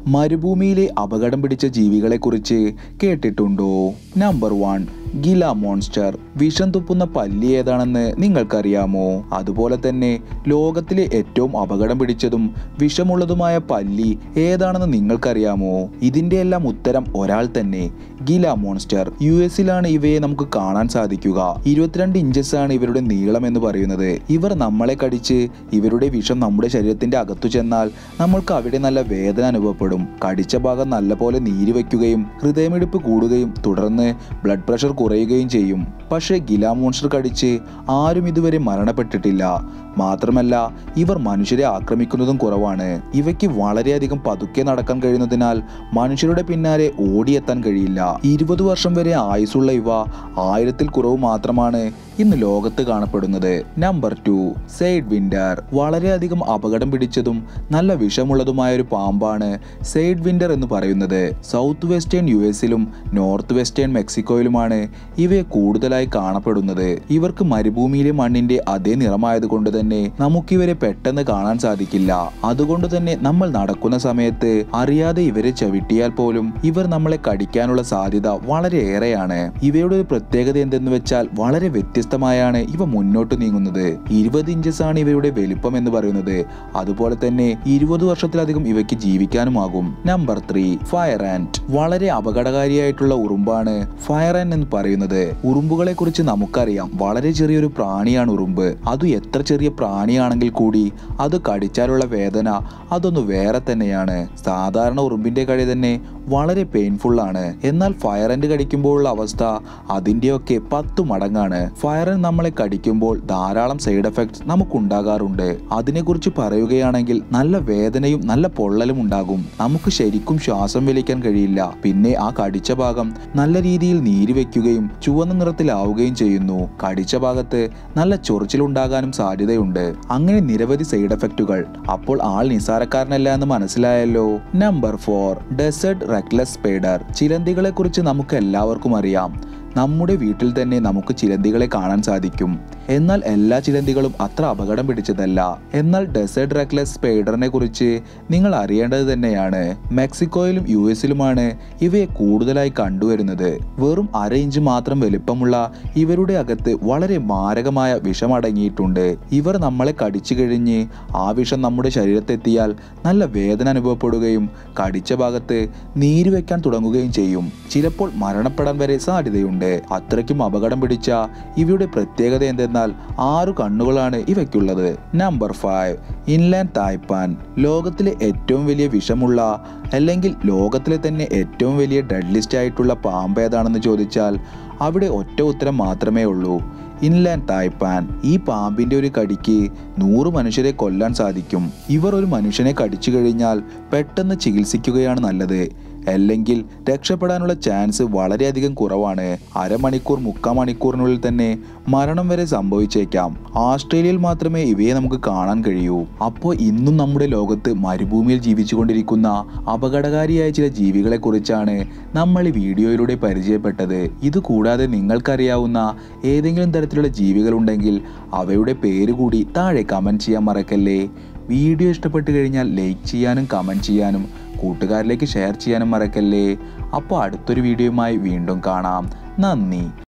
മരുഭൂമിയിലെ അപകടം പിടിച്ച ജീവികളെക്കുറിച്ച് കേട്ടിട്ടുണ്ടോ നമ്പർ വൺ ഗില മോൺസ്റ്റർ വിഷം തുപ്പുന്ന പല്ലി ഏതാണെന്ന് നിങ്ങൾക്കറിയാമോ അതുപോലെ തന്നെ ലോകത്തിലെ ഏറ്റവും അപകടം പിടിച്ചതും വിഷമുള്ളതുമായ പല്ലി ഏതാണെന്ന് നിങ്ങൾക്കറിയാമോ ഇതിന്റെ എല്ലാം ഉത്തരം ഒരാൾ തന്നെ ഗില മോൺസ്റ്റർ യു എസിലാണ് ഇവയെ നമുക്ക് കാണാൻ സാധിക്കുക ഇരുപത്തിരണ്ട് ഇഞ്ചസ് ആണ് ഇവരുടെ നീളം എന്ന് പറയുന്നത് ഇവർ നമ്മളെ കടിച്ച് ഇവരുടെ വിഷം നമ്മുടെ ശരീരത്തിന്റെ അകത്തു ചെന്നാൽ നമ്മൾക്ക് അവിടെ നല്ല വേദന അനുഭവപ്പെടും കടിച്ച ഭാഗം നല്ലപോലെ നീര് വയ്ക്കുകയും ഹൃദയമിടിപ്പ് കൂടുകയും തുടർന്ന് ബ്ലഡ് പ്രഷർ കുറയുകയും ചെയ്യും പക്ഷേ ഗില മോൺസ്റ്റർ കടിച്ച് ആരും ഇതുവരെ മരണപ്പെട്ടിട്ടില്ല മാത്രമല്ല ഇവർ മനുഷ്യരെ ആക്രമിക്കുന്നതും കുറവാണ് ഇവയ്ക്ക് വളരെയധികം പതുക്കെ നടക്കാൻ കഴിയുന്നതിനാൽ മനുഷ്യരുടെ പിന്നാലെ ഓടിയെത്താൻ കഴിയില്ല ഇരുപത് വർഷം വരെ ആയുസുള്ള ഇവ ആയിരത്തിൽ കുറവ് മാത്രമാണ് ഇന്ന് ലോകത്ത് കാണപ്പെടുന്നത് നമ്പർ ടു സെയ്ഡ് വിൻഡർ വളരെയധികം അപകടം പിടിച്ചതും നല്ല വിഷമുള്ളതുമായ ഒരു പാമ്പാണ് സെയ്ഡ് വിൻഡർ എന്ന് പറയുന്നത് സൗത്ത് വെസ്റ്റേൺ യു എസിലും നോർത്ത് വെസ്റ്റേൺ മെക്സിക്കോയിലുമാണ് ഇവയെ കൂടുതലായി കാണപ്പെടുന്നത് ഇവർക്ക് മരുഭൂമിയിലെ മണ്ണിന്റെ അതേ നിറമായതുകൊണ്ട് തന്നെ നമുക്കിവരെ പെട്ടെന്ന് കാണാൻ സാധിക്കില്ല അതുകൊണ്ട് തന്നെ നമ്മൾ നടക്കുന്ന സമയത്ത് അറിയാതെ ഇവരെ ചവിട്ടിയാൽ പോലും ഇവർ നമ്മളെ കടിക്കാനുള്ള സാധ്യത വളരെ ഏറെയാണ് ഇവയുടെ ഒരു പ്രത്യേകത എന്തെന്ന് വെച്ചാൽ വളരെ വ്യത്യസ്തമായാണ് ഇവ മുന്നോട്ട് നീങ്ങുന്നത് ഇരുപത് ഇഞ്ചസ് ആണ് ഇവയുടെ വലിപ്പം എന്ന് പറയുന്നത് അതുപോലെ തന്നെ ഇരുപത് വർഷത്തിലധികം ഇവയ്ക്ക് ജീവിക്കാനുമാകും നമ്പർ ത്രീ ഫയർ ആൻഡ് വളരെ അപകടകാരിയായിട്ടുള്ള ഉറുമ്പാണ് ഫയർ ആൻഡ് എന്ന് പറയുന്നത് ഉറുമ്പുകളെ കുറിച്ച് നമുക്കറിയാം വളരെ ചെറിയൊരു പ്രാണിയാണ് ഉറുമ്പ് അത് എത്ര ചെറിയ പ്രാണിയാണെങ്കിൽ കൂടി അത് കടിച്ചാലുള്ള വേദന അതൊന്ന് വേറെ തന്നെയാണ് സാധാരണ ഉറുമ്പിന്റെ കടി തന്നെ വളരെ പെയിൻഫുൾ ആണ് എന്നാൽ ഫയർ ആൻഡ് കടിക്കുമ്പോഴുള്ള അവസ്ഥ അതിന്റെയൊക്കെ പത്തു മടങ്ങാണ് ഫയർ ആൻഡ് നമ്മളെ കടിക്കുമ്പോൾ ധാരാളം സൈഡ് എഫക്ട്സ് നമുക്കുണ്ടാകാറുണ്ട് അതിനെക്കുറിച്ച് പറയുകയാണെങ്കിൽ നല്ല വേദനയും നല്ല പൊള്ളലും ഉണ്ടാകും നമുക്ക് ശരിക്കും ശ്വാസം വലിക്കാൻ കഴിയില്ല പിന്നെ ആ കടിച്ച ഭാഗം നല്ല രീതിയിൽ നീര് വെക്കുകയും ചുവന്ന നിറത്തിലാവുകയും ചെയ്യുന്നു കടിച്ച ഭാഗത്ത് നല്ല ചൊറിച്ചിലുണ്ടാകാനും സാധ്യതയുണ്ട് അങ്ങനെ നിരവധി സൈഡ് എഫക്റ്റുകൾ അപ്പോൾ ആൾ നിസാരക്കാരനല്ല എന്ന് മനസ്സിലായല്ലോ number four desert recluse spider ചിലന്തികളെ കുറിച്ച് നമുക്ക് എല്ലാവർക്കും അറിയാം നമ്മുടെ വീട്ടിൽ തന്നെ നമുക്ക് ചിലന്തികളെ കാണാൻ സാധിക്കും എന്നാൽ എല്ലാ ചിലന്തികളും അത്ര അപകടം പിടിച്ചതല്ല എന്നാൽ ഡെസേർട്ട് റെക്ലെസ് സ്പൈഡറിനെ കുറിച്ച് നിങ്ങൾ അറിയേണ്ടത് തന്നെയാണ് മെക്സിക്കോയിലും യു എസിലുമാണ് ഇവയെ കൂടുതലായി കണ്ടുവരുന്നത് വെറും അര ഇഞ്ച് മാത്രം വലിപ്പമുള്ള ഇവരുടെ അകത്ത് വളരെ മാരകമായ വിഷമടങ്ങിയിട്ടുണ്ട് ഇവർ നമ്മളെ കടിച്ചു കഴിഞ്ഞ് ആ വിഷം നമ്മുടെ ശരീരത്തെത്തിയാൽ നല്ല വേദന അനുഭവപ്പെടുകയും കടിച്ച ഭാഗത്ത് നീര് വെക്കാൻ തുടങ്ങുകയും ചെയ്യും ചിലപ്പോൾ മരണപ്പെടാൻ വരെ സാധ്യതയുണ്ട് അത്രയ്ക്കും അപകടം പിടിച്ച ഇവയുടെ പ്രത്യേകത എന്തെന്നാൽ ആറു കണ്ണുകളാണ് ഇവയ്ക്കുള്ളത് നമ്പർ ഫൈവ് ഇൻലാൻഡ് തായ്പാൻ ലോകത്തിലെ ഏറ്റവും വലിയ വിഷമുള്ള അല്ലെങ്കിൽ ലോകത്തിലെ തന്നെ ഏറ്റവും വലിയ ഡെഡ്ലിസ്റ്റ് ആയിട്ടുള്ള പാമ്പ് ഏതാണെന്ന് ചോദിച്ചാൽ അവിടെ ഒറ്റ ഉത്തരം മാത്രമേ ഉള്ളൂ ഇൻലാൻഡ് തായ്പാൻ ഈ പാമ്പിന്റെ ഒരു കടിക്ക് നൂറ് മനുഷ്യരെ കൊല്ലാൻ സാധിക്കും ഇവർ ഒരു മനുഷ്യനെ കടിച്ചു കഴിഞ്ഞാൽ പെട്ടെന്ന് ചികിത്സിക്കുകയാണ് നല്ലത് അല്ലെങ്കിൽ രക്ഷപ്പെടാനുള്ള ചാൻസ് വളരെയധികം കുറവാണ് അരമണിക്കൂർ മുക്കാൽ മണിക്കൂറിനുള്ളിൽ തന്നെ മരണം വരെ സംഭവിച്ചേക്കാം ഓസ്ട്രേലിയയിൽ മാത്രമേ ഇവയെ നമുക്ക് കാണാൻ കഴിയൂ അപ്പോൾ ഇന്നും നമ്മുടെ ലോകത്ത് മരുഭൂമിയിൽ ജീവിച്ചുകൊണ്ടിരിക്കുന്ന അപകടകാരിയായ ചില ജീവികളെ കുറിച്ചാണ് നമ്മൾ ഈ വീഡിയോയിലൂടെ പരിചയപ്പെട്ടത് ഇത് കൂടാതെ നിങ്ങൾക്കറിയാവുന്ന ഏതെങ്കിലും തരത്തിലുള്ള ജീവികളുണ്ടെങ്കിൽ അവയുടെ പേര് കൂടി താഴെ കമൻറ്റ് ചെയ്യാൻ മറക്കല്ലേ വീഡിയോ ഇഷ്ടപ്പെട്ട് കഴിഞ്ഞാൽ ലൈക്ക് ചെയ്യാനും കമൻറ്റ് ചെയ്യാനും കൂട്ടുകാരിലേക്ക് ഷെയർ ചെയ്യാനും മറക്കല്ലേ അപ്പോൾ അടുത്തൊരു വീഡിയോയുമായി വീണ്ടും കാണാം നന്ദി